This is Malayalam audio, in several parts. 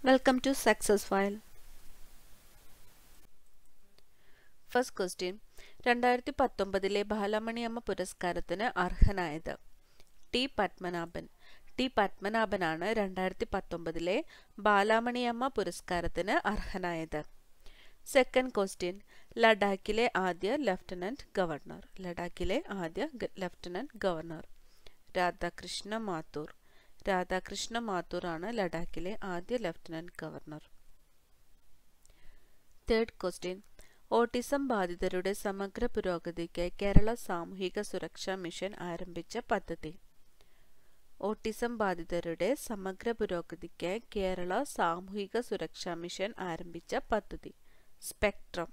Welcome to Success File. First question രണ്ടായിരത്തി പത്തൊമ്പതിലെ ബാലമണിയമ്മ പുരസ്കാരത്തിന് അർഹനായത് ടി പത്മനാഭൻ ടി പത്മനാഭനാണ് രണ്ടായിരത്തി പത്തൊമ്പതിലെ ബാലാമണിയമ്മ പുരസ്കാരത്തിന് അർഹനായത് സെക്കൻഡ് ക്വസ്റ്റ്യൻ ലഡാക്കിലെ ആദ്യ ലഫ്റ്റനന്റ് ഗവർണർ ലഡാക്കിലെ ആദ്യ ലഫ്റ്റനന്റ് ഗവർണർ രാധാകൃഷ്ണ മാത്തൂർ രാധാകൃഷ്ണ മാത്തൂർ ആണ് ലഡാക്കിലെ ആദ്യ lieutenant governor third question autism ബാധിതരുടെ സമഗ്ര പുരോഗതിക്ക് കേരള സാമൂഹിക സുരക്ഷാ മിഷൻ ആരംഭിച്ച പദ്ധതി ഓട്ടിസം ബാധിതരുടെ സമഗ്ര പുരോഗതിക്ക് കേരള സാമൂഹിക സുരക്ഷാ മിഷൻ ആരംഭിച്ച പദ്ധതി സ്പെക്ട്രം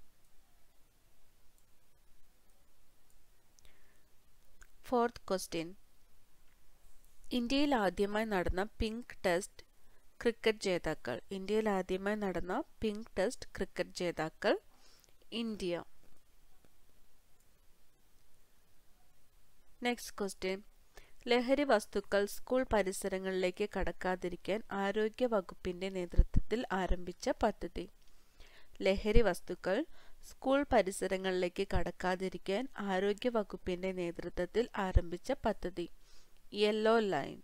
ഫോർത്ത് ക്വസ്റ്റ്യൻ ഇന്ത്യയിൽ ആദ്യമായി നടന്ന പിങ്ക് ടെസ്റ്റ് ക്രിക്കറ്റ് ജേതാക്കൾ ഇന്ത്യയിൽ ആദ്യമായി നടന്ന പിങ്ക് ടെസ്റ്റ് ക്രിക്കറ്റ് ജേതാക്കൾ ഇന്ത്യ നെക്സ്റ്റ് ക്വസ്റ്റ്യൻ ലഹരി വസ്തുക്കൾ സ്കൂൾ പരിസരങ്ങളിലേക്ക് കടക്കാതിരിക്കാൻ ആരോഗ്യ വകുപ്പിന്റെ നേതൃത്വത്തിൽ ആരംഭിച്ച പദ്ധതി ലഹരി വസ്തുക്കൾ സ്കൂൾ പരിസരങ്ങളിലേക്ക് കടക്കാതിരിക്കാൻ ആരോഗ്യ വകുപ്പിന്റെ നേതൃത്വത്തിൽ ആരംഭിച്ച പദ്ധതി യെല്ലോ ലൈൻ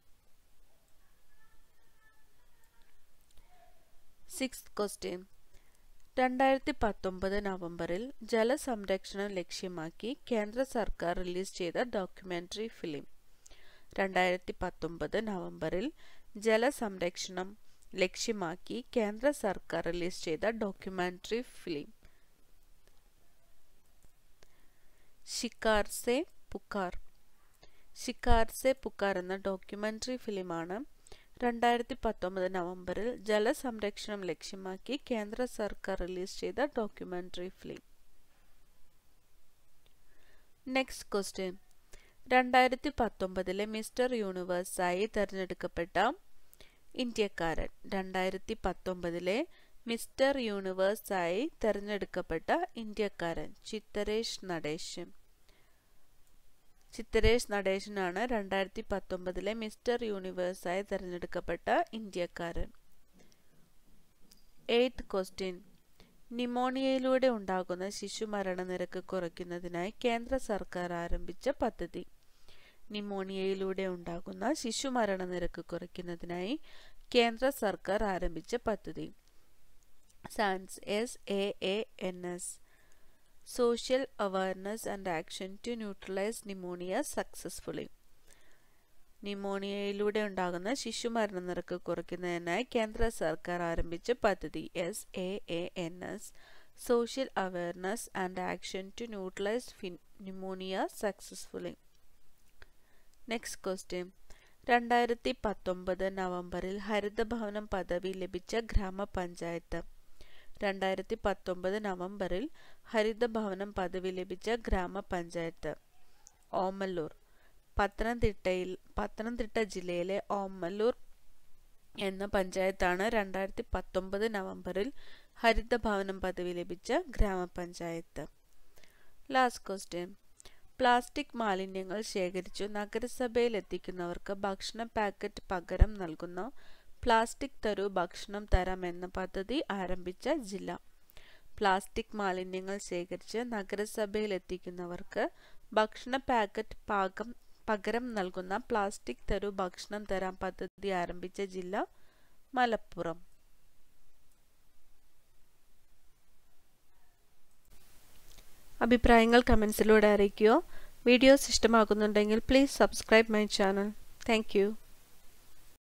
സിക്സ് ക്വസ്റ്റ്യൻ രണ്ടായിരത്തി പത്തൊമ്പത് നവംബറിൽ ജലസംരക്ഷണം ലക്ഷ്യമാക്കി കേന്ദ്ര സർക്കാർ റിലീസ് ചെയ്ത ഡോക്യുമെന്ററി ഫിലിം രണ്ടായിരത്തി പത്തൊമ്പത് നവംബറിൽ ജലസംരക്ഷണം ലക്ഷ്യമാക്കി കേന്ദ്ര സർക്കാർ റിലീസ് ചെയ്ത ഡോക്യുമെന്ററി ഫിലിം ഷിക്കാർ സെ പുക്കാർ ഷിക്കാർ സെ പുക്കാർ എന്ന ഡോക്യുമെന്ററി ഫിലിമാണ് രണ്ടായിരത്തി പത്തൊമ്പത് നവംബറിൽ ജലസംരക്ഷണം ലക്ഷ്യമാക്കി കേന്ദ്ര സർക്കാർ റിലീസ് ചെയ്ത ഡോക്യുമെന്ററി ഫിലിം നെക്സ്റ്റ് ക്വസ്റ്റ്യൻ രണ്ടായിരത്തി പത്തൊമ്പതിലെ മിസ്റ്റർ യൂണിവേഴ്സായി തിരഞ്ഞെടുക്കപ്പെട്ട ഇന്ത്യക്കാരൻ രണ്ടായിരത്തി പത്തൊമ്പതിലെ മിസ്റ്റർ യൂണിവേഴ്സായി തിരഞ്ഞെടുക്കപ്പെട്ട ഇന്ത്യക്കാരൻ ചിത്തരേഷ് നടേശൻ ചിത്തരേഷ് നടേശനാണ് രണ്ടായിരത്തി പത്തൊമ്പതിലെ മിസ്റ്റർ യൂണിവേഴ്സായി തിരഞ്ഞെടുക്കപ്പെട്ട ഇന്ത്യക്കാരൻ എയ്ത്ത് ക്വസ്റ്റ്യൻ നിമോണിയയിലൂടെ ഉണ്ടാകുന്ന ശിശു മരണനിരക്ക് കുറയ്ക്കുന്നതിനായി കേന്ദ്ര സർക്കാർ ആരംഭിച്ച പദ്ധതി നിമോണിയയിലൂടെ ഉണ്ടാകുന്ന ശിശു മരണനിരക്ക് കുറയ്ക്കുന്നതിനായി കേന്ദ്ര സർക്കാർ ആരംഭിച്ച പദ്ധതി SAANS S A A N S social awareness and action to neutralize pneumonia successfully ന്യൂമോണിയയിലൂടെ ഉണ്ടാകുന്ന ശിശു മരണനിരക്ക് കുറയ്ക്കുന്നതിനായി കേന്ദ്ര സർക്കാർ ആരംഭിച്ച പദ്ധതി S A A N S social awareness and action to neutralise pneumonia successfully next question രണ്ടായിരത്തി പത്തൊമ്പത് നവംബറിൽ ഹരിതഭവനം പദവി ലഭിച്ച ഗ്രാമപഞ്ചായത്ത് രണ്ടായിരത്തി പത്തൊമ്പത് നവംബറിൽ ഹരിതഭവനം പദവി ലഭിച്ച ഗ്രാമപഞ്ചായത്ത് ഓമല്ലൂർ പത്തനംതിട്ടയിൽ പത്തനംതിട്ട ജില്ലയിലെ ഓമല്ലൂർ എന്ന പഞ്ചായത്താണ് രണ്ടായിരത്തി പത്തൊമ്പത് നവംബറിൽ ഹരിതഭവനം പദവി ലഭിച്ച ഗ്രാമപഞ്ചായത്ത് ലാസ്റ്റ് ക്വസ്റ്റ്യൻ പ്ലാസ്റ്റിക് മാലിന്യങ്ങൾ ശേഖരിച്ചു നഗരസഭയിൽ എത്തിക്കുന്നവർക്ക് ഭക്ഷണ പാക്കറ്റ് പകരം നൽകുന്ന പ്ലാസ്റ്റിക് തരൂ ഭക്ഷണം തരാം എന്ന പദ്ധതി ആരംഭിച്ച ജില്ല പ്ലാസ്റ്റിക് മാലിന്യങ്ങൾ ശേഖരിച്ച് നഗരസഭയിൽ എത്തിക്കുന്നവർക്ക് ഭക്ഷണ പാക്കറ്റ് പാകം പകരം നൽകുന്ന പ്ലാസ്റ്റിക് തരൂ ഭക്ഷണം തരാം പദ്ധതി ആരംഭിച്ച ജില്ല മലപ്പുറം അഭിപ്രായങ്ങൾ കമൻസിലൂടെ അറിയിക്കുകയോ വീഡിയോസ് ഇഷ്ടമാകുന്നുണ്ടെങ്കിൽ please subscribe my channel thank